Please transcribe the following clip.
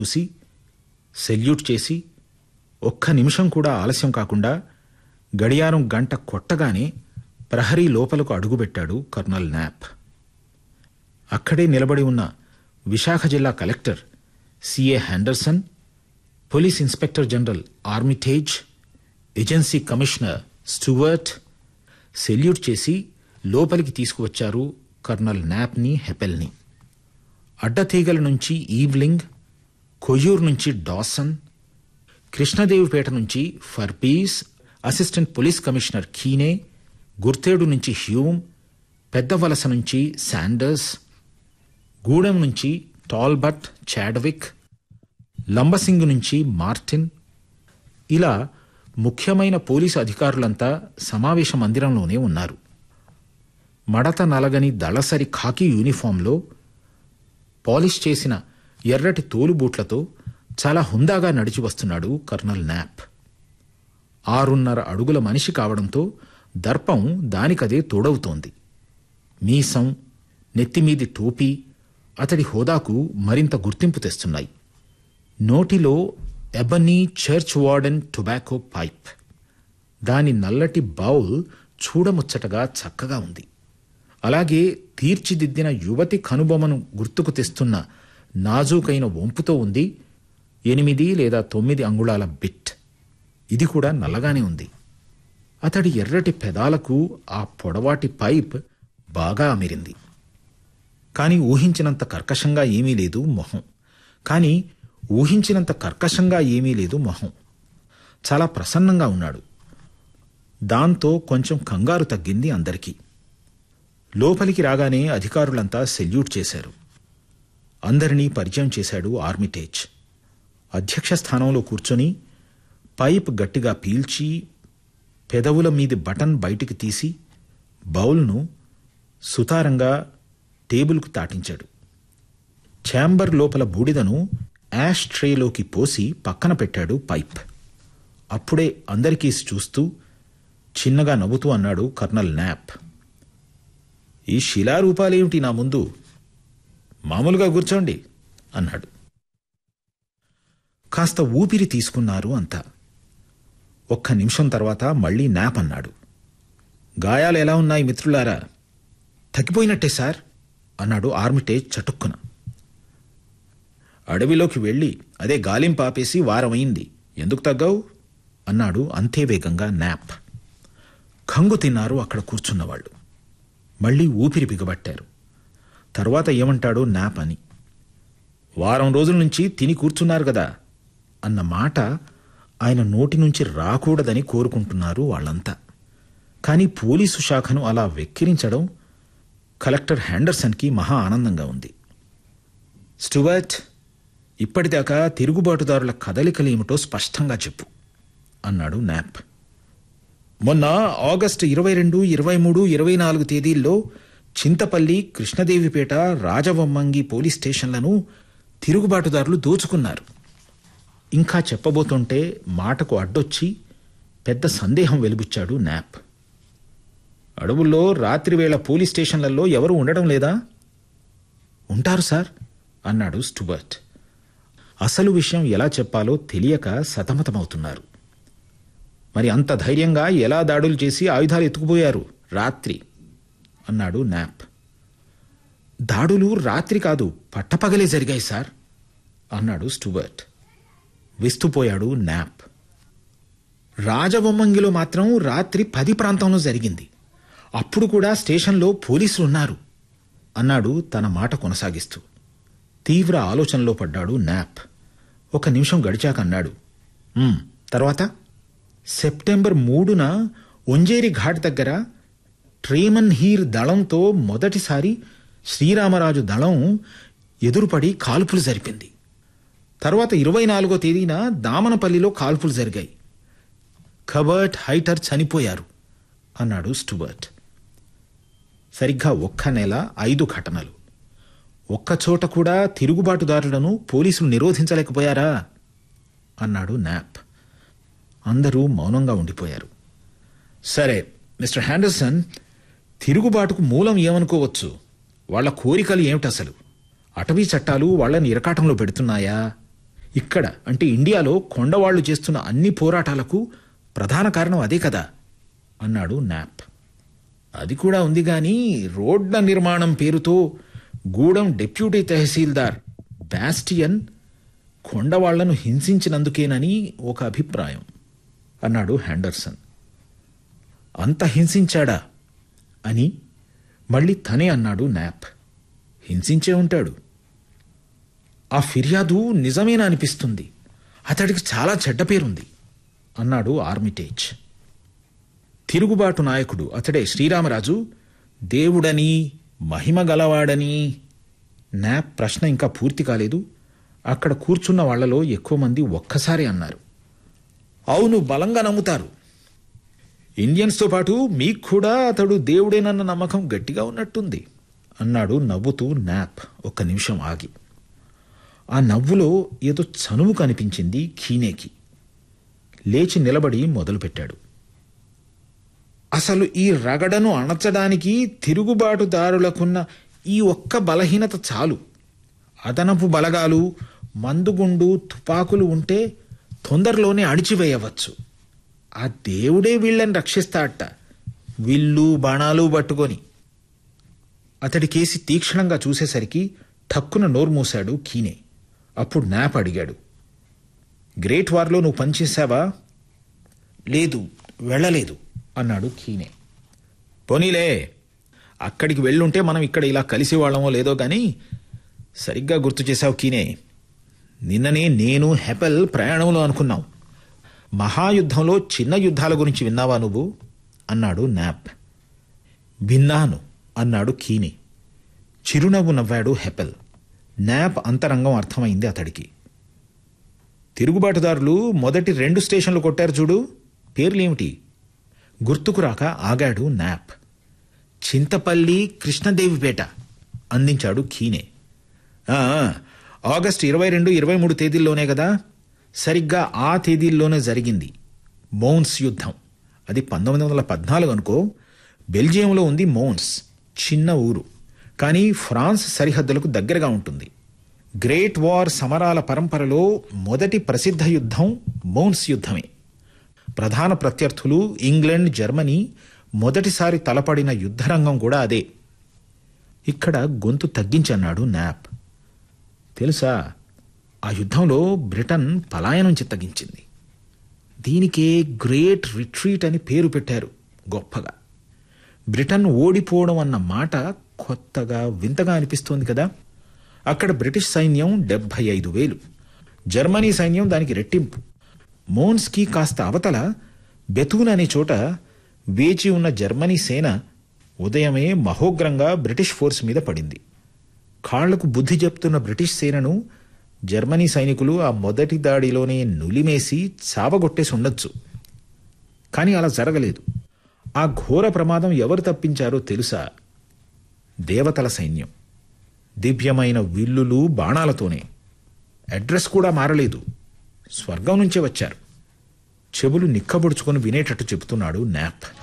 చూసి సెల్యూట్ చేసి ఒక్క నిమిషం కూడా ఆలస్యం కాకుండా గడియారం గంట కొట్టగానే ప్రహరీ లోపలకు అడుగుపెట్టాడు కర్నల్ నాప్ అక్కడే నిలబడి ఉన్న విశాఖ జిల్లా collector C A Henderson police inspector general Armitage agency commissioner Stuart salute చేసి లోపలికి తీసుకువచ్చారు కర్నల్ నాప్ని హెపెల్ని అడ్డతీగల నుంచి ఈవ్లింగ్ కొయ్యూరు నుంచి డాసన్ కృష్ణదేవిపేట నుంచి ఫర్పీస్ assistant police commissioner Keene Gurtedu నుంచి హ్యూమ్ పెద్దవలస నుంచి శాండర్స్ గూడెం నుంచి టాల్బట్ చాడ్విక్ లంబసింగ్ నుంచి మార్టిన్ ఇలా ముఖ్యమైన పోలీసు అధికారులంతా సమావేశ మందిరంలోనే ఉన్నారు మడత నలగని దళసరి ఖాకీ యూనిఫాంలో పాలిష్ చేసిన ఎర్రటి తోలుబూట్లతో చాలా హుందాగా నడిచి వస్తున్నాడు కర్నల్ నాప్ ఆరున్నర అడుగుల మనిషి కావడంతో దర్పం దానికదే తోడవుతోంది మీసం నెత్తిమీది టోపీ అతడి హోదాకు మరింత గుర్తింపు తెస్తున్నాయి నోటిలో ebony church warden tobacco pipe దాని నల్లటి బౌల్ చూడముచ్చటగా చక్కగా ఉంది అలాగే తీర్చిదిద్దిన యువతి కనుబొమను గుర్తుకు తెస్తున్న నాజూకైన వంపుతో ఉంది ఎనిమిది లేదా తొమ్మిది అంగుళాల బిట్ ఇది కూడా నల్లగానే ఉంది అతడి ఎర్రటి పెదాలకు ఆ పొడవాటి పైప్ బాగా అమిరింది కాని ఊహించినంత కర్కశంగా ఏమీ లేదు మొహం కాని ఊహించినంత కర్కశంగా ఏమీ లేదు మొహం చాలా ప్రసన్నంగా ఉన్నాడు దాంతో కొంచెం కంగారు తగ్గింది అందరికీ లోపలికి రాగానే అధికారులంతా సెల్యూట్ చేశారు అందరినీ పరిచయం చేశాడు ఆర్మిటేజ్ అధ్యక్ష స్థానంలో కూర్చొని పైప్ గట్టిగా పీల్చి పెదవుల మీది బటన్ బయటికి తీసి బౌల్ను సుతారంగా టేబుల్కు తాటించాడు ఛాంబర్ లోపల బూడిదను యాష్ ట్రేలోకి పోసి పక్కన పెట్టాడు పైప్ అప్పుడే అందరికీ చూస్తూ చిన్నగా నవ్వుతూ అన్నాడు కర్నల్ నాప్ ఈ శిలారూపాలేమిటి నా ముందు మామూలుగా కూర్చోండి అన్నాడు కాస్త ఊపిరి తీసుకున్నారు అంతా ఒక్క నిమిషం తర్వాత మళ్ళీ నాప్ అన్నాడు గాయాలు ఎలా ఉన్నాయి మిత్రులారా తగ్గిపోయినట్టే సార్ అన్నాడు ఆర్మిటేజ్ చటుక్కున అడవిలోకి వెళ్ళి అదే గాలింపాపేసి వారమైంది ఎందుకు తగ్గావు అన్నాడు అంతే వేగంగా నాప్ కంగు తిన్నారు అక్కడ కూర్చున్నవాళ్ళు మళ్ళీ ఊపిరి బిగబట్టారు తర్వాత ఏమంటాడో నాప్ అని వారం రోజుల నుంచి తిని కూర్చున్నారు కదా అన్న మాట ఆయన నోటి నుంచి రాకూడదని కోరుకుంటున్నారు వాళ్ళంతా కానీ పోలీసు శాఖను అలా వెక్కిరించడం కలెక్టర్ హ్యాండర్సన్కి మహా ఆనందంగా ఉంది స్టువర్ట్ ఇప్పటిదాకా తిరుగుబాటుదారుల కదలికలేమిటో స్పష్టంగా చెప్పు అన్నాడు నాప్ మొన్న ఆగస్టు ఇరవై రెండు ఇరవై మూడు ఇరవై నాలుగు తేదీల్లో చింతపల్లి కృష్ణదేవిపేట రాజవమ్మంగి పోలీస్ స్టేషన్లను తిరుగుబాటుదారులు దోచుకున్నారు ఇంకా చెప్పబోతుంటే మాటకు అడ్డొచ్చి పెద్ద సందేహం వెలుబుచ్చాడు నాప్ అడవుల్లో రాత్రివేళ పోలీస్ స్టేషన్లలో ఎవరు ఉండడం లేదా ఉంటారు సార్ అన్నాడు స్టుబర్ట్ అసలు విషయం ఎలా చెప్పాలో తెలియక సతమతమవుతున్నారు మరి అంత ధైర్యంగా ఎలా దాడులు చేసి ఆయుధాలు ఎత్తుకుపోయారు రాత్రి అన్నాడు నాప్ దాడులు రాత్రి కాదు పట్టపగలే జరిగాయి సార్ అన్నాడు స్టూబర్ట్ విస్తుపోయాడు నాప్ రాజబొమ్మంగిలో మాత్రం రాత్రి పది ప్రాంతంలో జరిగింది అప్పుడు కూడా స్టేషన్లో పోలీసులు ఉన్నారు అన్నాడు తన మాట కొనసాగిస్తూ తీవ్ర ఆలోచనలో పడ్డాడు నాప్ ఒక నిమిషం గడిచాక అన్నాడు "ఉమ్, తర్వాత సెప్టెంబర్ మూడున ఒంజేరి ఘాట్ దగ్గర ట్రేమన్ హీర్ దళంతో మొదటిసారి శ్రీరామరాజు దళం ఎదురుపడి కాల్పులు జరిపింది తర్వాత ఇరవై నాలుగో తేదీన దామనపల్లిలో కాల్పులు జరిగాయి కబర్ట్ హైటర్ చనిపోయారు అన్నాడు స్టుబర్ట్ సరిగ్గా ఒక్క నెల ఐదు ఘటనలు ఒక్కచోట కూడా తిరుగుబాటుదారులను పోలీసులు నిరోధించలేకపోయారా అన్నాడు నాప్ అందరూ మౌనంగా ఉండిపోయారు సరే మిస్టర్ హ్యాండర్సన్ తిరుగుబాటుకు మూలం ఏమనుకోవచ్చు వాళ్ళ కోరికలు ఏమిటి అసలు అటవీ చట్టాలు వాళ్ళని ఇరకాటంలో పెడుతున్నాయా ఇక్కడ అంటే ఇండియాలో కొండవాళ్లు చేస్తున్న అన్ని పోరాటాలకు ప్రధాన కారణం అదే కదా అన్నాడు నాప్ అది కూడా ఉంది గాని రోడ్ల నిర్మాణం పేరుతో గూడెం డెప్యూటీ తహసీల్దార్ బాస్టియన్ కొండవాళ్లను హింసించినందుకేనని ఒక అభిప్రాయం అన్నాడు హ్యాండర్సన్ అంత హింసించాడా అని మళ్ళీ తనే అన్నాడు నాప్ హింసించే ఉంటాడు ఆ ఫిర్యాదు నిజమేనా అనిపిస్తుంది అతడికి చాలా చెడ్డ పేరుంది అన్నాడు ఆర్మిటేజ్ తిరుగుబాటు నాయకుడు అతడే శ్రీరామరాజు దేవుడని మహిమ గలవాడని నాప్ ప్రశ్న ఇంకా పూర్తి కాలేదు అక్కడ కూర్చున్న వాళ్లలో ఎక్కువ మంది ఒక్కసారి అన్నారు అవును బలంగా నమ్ముతారు ఇండియన్స్తో పాటు మీకు కూడా అతడు దేవుడేనన్న నమ్మకం గట్టిగా ఉన్నట్టుంది అన్నాడు నవ్వుతూ నాప్ ఒక్క నిమిషం ఆగి ఆ నవ్వులో ఏదో చనువు కనిపించింది కీనేకి లేచి నిలబడి మొదలుపెట్టాడు అసలు ఈ రగడను అణచడానికి తిరుగుబాటుదారులకున్న ఈ ఒక్క బలహీనత చాలు అదనపు బలగాలు మందుగుండు తుపాకులు ఉంటే తొందరలోనే అణిచివేయవచ్చు ఆ దేవుడే వీళ్ళని రక్షిస్తాడట విల్లు బాణాలు పట్టుకొని అతడి కేసి తీక్షణంగా చూసేసరికి ఠక్కున నోరు మూశాడు కీనే అప్పుడు నాప్ అడిగాడు గ్రేట్ వార్లో నువ్వు పనిచేశావా లేదు వెళ్ళలేదు అన్నాడు కీనే పోనీలే అక్కడికి వెళ్ళుంటే మనం ఇక్కడ ఇలా కలిసి వాళ్ళమో లేదో కానీ సరిగ్గా గుర్తు చేశావు కీనే నిన్ననే నేను హెపెల్ ప్రయాణంలో అనుకున్నావు మహాయుద్ధంలో చిన్న యుద్ధాల గురించి విన్నావా నువ్వు అన్నాడు నాప్ విన్నాను అన్నాడు కీనే చిరునవ్వు నవ్వాడు హెపెల్ నాప్ అంతరంగం అర్థమైంది అతడికి తిరుగుబాటుదారులు మొదటి రెండు స్టేషన్లు కొట్టారు చూడు పేర్లేమిటి గుర్తుకు రాక ఆగాడు నాప్ చింతపల్లి కృష్ణదేవిపేట అందించాడు కీనే "ఆ, ఆగస్టు ఇరవై రెండు ఇరవై మూడు తేదీల్లోనే కదా సరిగ్గా ఆ తేదీల్లోనే జరిగింది మౌన్స్ యుద్ధం అది పంతొమ్మిది వందల పద్నాలుగు అనుకో బెల్జియంలో ఉంది మౌన్స్ చిన్న ఊరు కానీ ఫ్రాన్స్ సరిహద్దులకు దగ్గరగా ఉంటుంది గ్రేట్ వార్ సమరాల పరంపరలో మొదటి ప్రసిద్ధ యుద్ధం మౌన్స్ యుద్ధమే ప్రధాన ప్రత్యర్థులు ఇంగ్లాండ్ జర్మనీ మొదటిసారి తలపడిన యుద్ధరంగం కూడా అదే ఇక్కడ గొంతు తగ్గించన్నాడు నాప్ తెలుసా ఆ యుద్ధంలో బ్రిటన్ పలాయనం చిత్తగించింది దీనికే గ్రేట్ రిట్రీట్ అని పేరు పెట్టారు గొప్పగా బ్రిటన్ ఓడిపోవడం అన్న మాట కొత్తగా వింతగా అనిపిస్తోంది కదా అక్కడ బ్రిటిష్ సైన్యం డెబ్బై ఐదు వేలు జర్మనీ సైన్యం దానికి రెట్టింపు మోన్స్కి కాస్త అవతల బెతూన్ అనే చోట వేచి ఉన్న జర్మనీ సేన ఉదయమే మహోగ్రంగా బ్రిటిష్ ఫోర్స్ మీద పడింది కాళ్లకు బుద్ధి చెప్తున్న బ్రిటిష్ సేనను జర్మనీ సైనికులు ఆ మొదటి దాడిలోనే నులిమేసి చావగొట్టేసి ఉండొచ్చు కానీ అలా జరగలేదు ఆ ఘోర ప్రమాదం ఎవరు తప్పించారో తెలుసా దేవతల సైన్యం దివ్యమైన విల్లులు బాణాలతోనే అడ్రస్ కూడా మారలేదు స్వర్గం నుంచే వచ్చారు చెవులు నిక్కబొడుచుకొని వినేటట్టు చెబుతున్నాడు నాప్